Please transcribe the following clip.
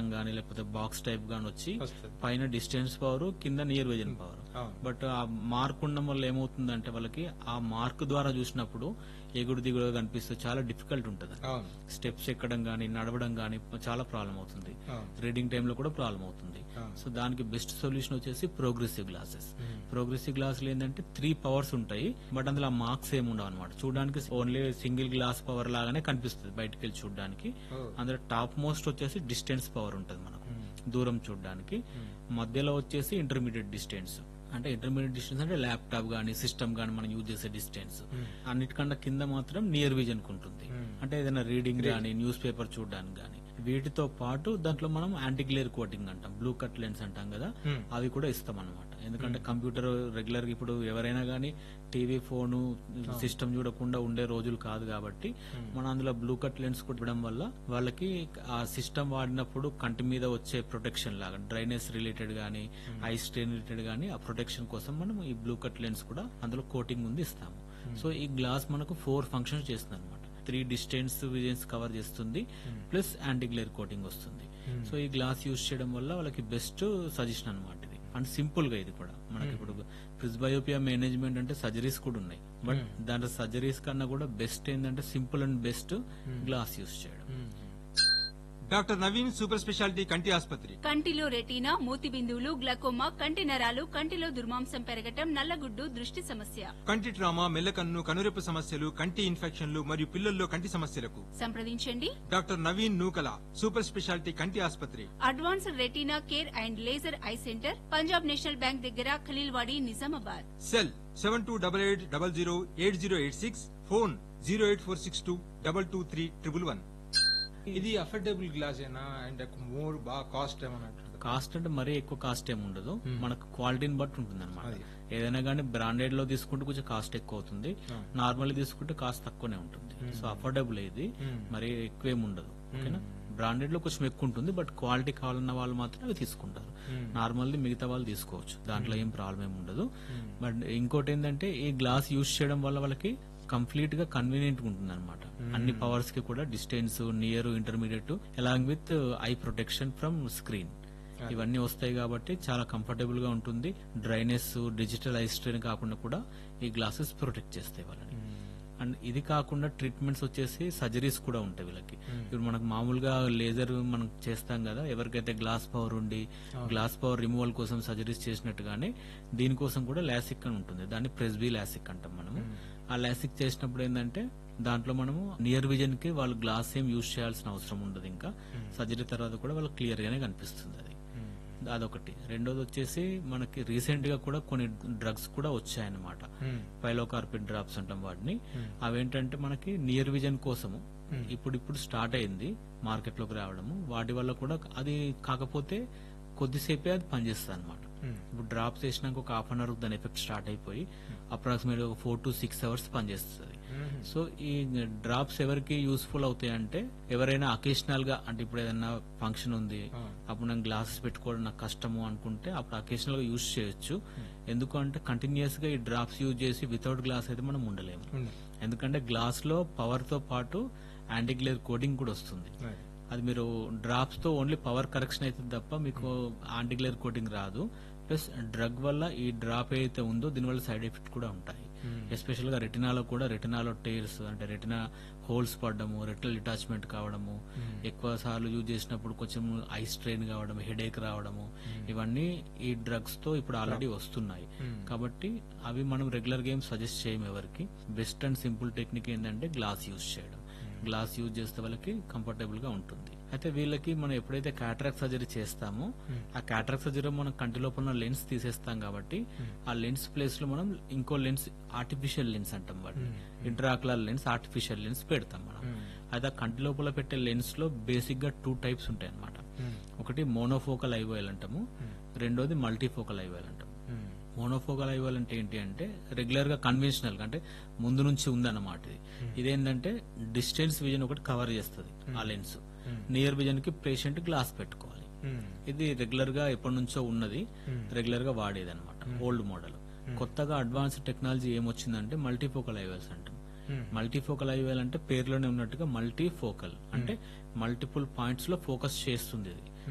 చక్రం గానీ లేకపోతే బాక్స్ టైప్ గానీ వచ్చి వస్తుంది పైన డిస్టెన్స్ పవర్ కింద నియర్ విజన్ పవర్ అవును బట్ ఆ మార్క్ ఉండడం వల్ల ఏమవుతుందంటే వాళ్ళకి ఆ మార్క్ ద్వారా చూసినప్పుడు ఎగుడు దిగుడుగా కనిపిస్తే చాలా డిఫికల్ట్ ఉంటుంది అవును స్టెప్స్ ఎక్కడం గానీ నడవడం గానీ చాలా ప్రాబ్లం అవుతుంది అవును రీడింగ్ టైంలో కూడా ప్రాబ్లం అవుతుంది అవును. సో దానికి బెస్ట్ సొల్యూషన్ వచ్చేసి ప్రోగ్రెసివ్ గ్లాసెస్ మ్మ్. ప్రోగ్రెసివ్ గ్లాసులు ఏంటంటే త్రీ పవర్స్ ఉంటాయి బట్ అందులో ఆ మార్క్స్ ఏమి ఉండవు అనమాట చూడడానికి ఓన్లీ సింగిల్ గ్లాస్ పవర్ లాగానే కనిపిస్తుంది బయటకు వెళ్ళి చూడడానికి ఓ. అందులో టాప్ మోస్ట్ వచ్చేసి డిస్టెన్స్ పవర్ ఉంటుంది మనకు మ్మ్. దూరం చూడడానికి మ్మ్. మధ్యలో వచ్చేసి ఇంటర్మీడియట్ డిస్టెన్స్ అంటే ఇంటర్మీడియట్ డిస్టెన్స్ అంటే ల్యాప్టాప్ గానీ సిస్టమ్ గానీ మనం యూజ్ చేసే డిస్టెన్స్ మ్మ్. అన్నిటికన్నా కింద మాత్రం నియర్ విజన్ ఉంటుంది మ్మ్. అంటే ఏదైనా రీడింగ్ గానీ న్యూస్ పేపర్ చూడడానికి గానీ వీటితో పాటు దాంట్లో మనం యాంటీ గ్లేర్ కోటింగ్ అంటాం బ్లూ కట్ లెన్స్ అంటాం కదా మ్మ్. అవి కూడా ఇస్తాం అనమాట ఎందుకంటే కంప్యూటర్ రెగ్యులర్ గా ఇప్పుడు ఎవరైనా గానీ టీవీ ఫోను సిస్టమ్ చూడకుండా ఉండే రోజులు కాదు కాబట్టి మనం అందులో బ్లూ కట్ లెన్స్ కూడా ఇవ్వడం వల్ల వాళ్ళకి ఆ సిస్టమ్ వాడినప్పుడు కంటి మీద వచ్చే ప్రొటెక్షన్ లాగా డ్రైనెస్ రిలేటెడ్ గానీ ఐ స్ట్రెయిన్ రిలేటెడ్ గానీ ఆ ప్రొటెక్షన్ కోసం మనం ఈ బ్లూ కట్ లెన్స్ కూడా అందులో కోటింగ్ ఉంది ఇస్తాము సో ఈ గ్లాస్ మనకు ఫోర్ ఫంక్షన్స్ చేస్తుంది అనమాట త్రీ డిస్టెన్స్ విజన్స్ కవర్ చేస్తుంది ప్లస్ యాంటీ గ్లేర్ కోటింగ్ వస్తుంది సో ఈ గ్లాస్ యూజ్ చేయడం వల్ల వాళ్ళకి బెస్ట్ సజెషన్ అనమాట ఇది అండ్ సింపుల్ గా ఇది కూడా మనకి ఇప్పుడు ప్రిస్బయోపియా మేనేజ్మెంట్ అంటే సర్జరీస్ కూడా ఉన్నాయి బట్ దాంట్లో సర్జరీస్ కన్నా కూడా బెస్ట్ ఏంటంటే simple and best glass use చేయడం డాక్టర్ నవీన్ సూపర్ స్పెషాలిటీ కంటి ఆసుపత్రి కంటిలో రెటీనా మూతి బిందువులు గ్లకోమా కంటి నరాలు కంటిలో దుర్మాంసం పెరగటం నల్లగుడ్డు దృష్టి సమస్య కంటి ట్రామా మెల్లకన్ను కనురెప్పు సమస్యలు కంటి ఇన్ఫెక్షన్లు మరియు పిల్లల్లో కంటి సమస్యలకు సంప్రదించండి doctor Naveen Nookala super speciality కంటి ఆసుపత్రి advanced retina care and laser eye centre Punjab national bank దగ్గర Khaleelwadi Nizamabad cell seven two double eight double zero eight zero eight six phone zero eight four six two double two three triple one ఇది affordable glass ఏనా and more బాగా cost ఏమన్నా cost అంటే మరీ ఎక్కువ cost ఏమి ఉండదు మనకు క్వాలిటీని బట్టి ఉంటుంది అనమాట అది. ఏదైనా కానీ బ్రాండెడ్ లో తీసుకుంటే కొంచెం కాస్ట్ ఎక్కువ అవుతుంది ఆ. నార్మల్ తీసుకుంటే కాస్ట్ తక్కువనే ఉంటుంది సో అఫోర్డబుల్ ఇది Hmm. మరి ఎక్కువేం ఉండదు ఓకేనా బ్రాండెడ్ లో కొంచెం ఎక్కువ ఉంటుంది బట్ క్వాలిటీ కావాలన్న వాళ్ళు మాత్రం అవి తీసుకుంటారు Hmm. నార్మల్ది మిగతా వాళ్ళు తీసుకోవచ్చు దాంట్లో ఏం ప్రాబ్లం ఏమి ఉండదు బట్ ఇంకోటి ఏంటంటే ఈ గ్లాస్ యూజ్ చేయడం వల్ల వాళ్ళకి కంప్లీట్ గా కన్వీనియంట్ ఉంటుంది అనమాట అన్ని పవర్స్ కి కూడా distance near intermediate along with eye protection from screen ఇవన్నీ వస్తాయి కాబట్టి చాలా కంఫర్టబుల్ గా ఉంటుంది డ్రైనెస్ డిజిటల్ ఐ స్ట్రెయిన్ కాకుండా కూడా ఈ గ్లాసెస్ ప్రొటెక్ట్ చేస్తాయి వాళ్ళని అండ్ ఇది కాకుండా ట్రీట్మెంట్స్ వచ్చేసి సర్జరీస్ కూడా ఉంటాయి వీళ్ళకి ఇప్పుడు మనకు మామూలుగా లేజర్ మనం చేస్తాం కదా ఎవరికైతే గ్లాస్ పవర్ ఉండి గ్లాస్ పవర్ రిమూవల్ కోసం సర్జరీస్ చేసినట్టుగానే దీనికోసం కూడా లాసిక్ అని ఉంటుంది దాన్ని ప్రెస్బీ లాసిక్ అంటాం మనము ఆ లాసిక్ చేసినప్పుడు ఏంటంటే దాంట్లో మనము నియర్ విజన్ కి వాళ్ళు గ్లాస్ ఏం యూజ్ చేయాల్సిన అవసరం ఉండదు ఇంకా సర్జరీ తర్వాత కూడా వాళ్ళకి క్లియర్ గానే కనిపిస్తుంది అది అదొకటి రెండోది వచ్చేసి మనకి రీసెంట్ గా కూడా కొన్ని డ్రగ్స్ కూడా వచ్చాయన్నమాట పైలోకార్పిన్ డ్రాప్స్ అంటాం వాటిని అవేంటంటే మనకి నియర్ విజన్ కోసము ఇప్పుడు ఇప్పుడు స్టార్ట్ అయింది మార్కెట్ లోకి రావడము వాటి వల్ల కూడా అది కాకపోతే కొద్దిసేపే అది పనిచేస్తుంది అనమాట ఇప్పుడు డ్రాప్స్ వేసినాక ఒక హాఫ్ అన్ అవర్ దాని ఎఫెక్ట్ స్టార్ట్ అయిపోయి అప్రాక్సిమేట్ ఒక ఫోర్ టు సిక్స్ అవర్స్ పనిచేస్తుంది సో ఈ డ్రాప్స్ ఎవరికి యూస్ఫుల్ అవుతాయి అంటే ఎవరైనా అకేషనల్ గా అంటే ఇప్పుడు ఏదైనా ఫంక్షన్ ఉంది అప్పుడు నేను గ్లాసెస్ పెట్టుకోవడం నాకు కష్టము అనుకుంటే అప్పుడు అకేషనల్ గా యూజ్ చేయొచ్చు ఎందుకంటే కంటిన్యూస్ గా ఈ డ్రాప్స్ యూజ్ చేసి వితౌట్ గ్లాస్ అయితే మనం ఉండలేము ఎందుకంటే గ్లాస్ లో పవర్ తో పాటు యాంటీ గ్లేర్ కోటింగ్ కూడా వస్తుంది అది మీరు డ్రాప్స్ తో ఓన్లీ పవర్ కరెక్షన్ అవుతుంది తప్ప మీకు యాంటీ గ్లేర్ కోటింగ్ రాదు ప్లస్ డ్రగ్ వల్ల ఈ డ్రాప్ ఏదైతే ఉందో దీనివల్ల సైడ్ ఎఫెక్ట్ కూడా ఉంటాయి ఎస్పెషల్ గా రెటినాలో కూడా రెటినాలో టైర్స్ అంటే రెటినా హోల్స్ పడడము రెటినల్ డిటాచ్మెంట్ కావడము ఎక్కువ సార్లు యూజ్ చేసినప్పుడు కొంచెం ఐ స్ట్రెయిన్ కావడం హెడేక్ రావడము ఇవన్నీ ఈ డ్రగ్స్ తో ఇప్పుడు ఆల్రెడీ వస్తున్నాయి కాబట్టి అవి మనం రెగ్యులర్ గేమ్ సజెస్ట్ చేయము ఎవరికి బెస్ట్ అండ్ సింపుల్ టెక్నిక్ ఏంటంటే గ్లాస్ యూజ్ చేయడం గ్లాస్ యూజ్ చేస్తే వాళ్ళకి కంఫర్టబుల్ గా ఉంటుంది అయితే వీళ్ళకి మనం ఎప్పుడైతే క్యాటరాక్ట్ సర్జరీ చేస్తామో ఆ క్యాటరాక్ట్ సర్జరీ మనం కంటి లోపల లెన్స్ తీసేస్తాం కాబట్టి ఆ లెన్స్ ప్లేస్ లో మనం ఇంకో లెన్స్ ఆర్టిఫిషియల్ లెన్స్ అంటాం వాటిని ఇంటరాక్యులర్ లెన్స్ ఆర్టిఫిషియల్ లెన్స్ పెడతాం మనం అయితే ఆ కంటి లోపల పెట్టే లెన్స్ లో బేసిక్ గా టూ టైప్స్ ఉంటాయి అన్నమాట ఒకటి మోనోఫోకల్ ఐవైల్ అంటాము రెండోది మల్టీఫోకల్ ఐవైల్ అంటాము మోనోఫోకల్ ఐవల్ అంటే ఏంటి అంటే రెగ్యులర్ గా కన్వెన్షనల్ అంటే ముందు నుంచి ఉందన్నమాట ఇది ఇదేంటంటే డిస్టెన్స్ విజన్ ఒకటి కవర్ చేస్తుంది ఆ లెన్స్ నియర్ విజన్ కి పేషెంట్ గ్లాస్ పెట్టుకోవాలి ఇది రెగ్యులర్ గా ఎప్పటి నుంచో ఉన్నది రెగ్యులర్ గా వాడేది అనమాట ఓల్డ్ మోడల్ కొత్తగా అడ్వాన్స్ టెక్నాలజీ ఏమొచ్చిందంటే మల్టీఫోకల్ ఐవల్స్ అంటాం మల్టీఫోకల్ ఐవల్ అంటే పేరులోనే ఉన్నట్టుగా మల్టీఫోకల్ అంటే మల్టిపుల్ పాయింట్స్ లో ఫోకస్ చేస్తుంది ఇది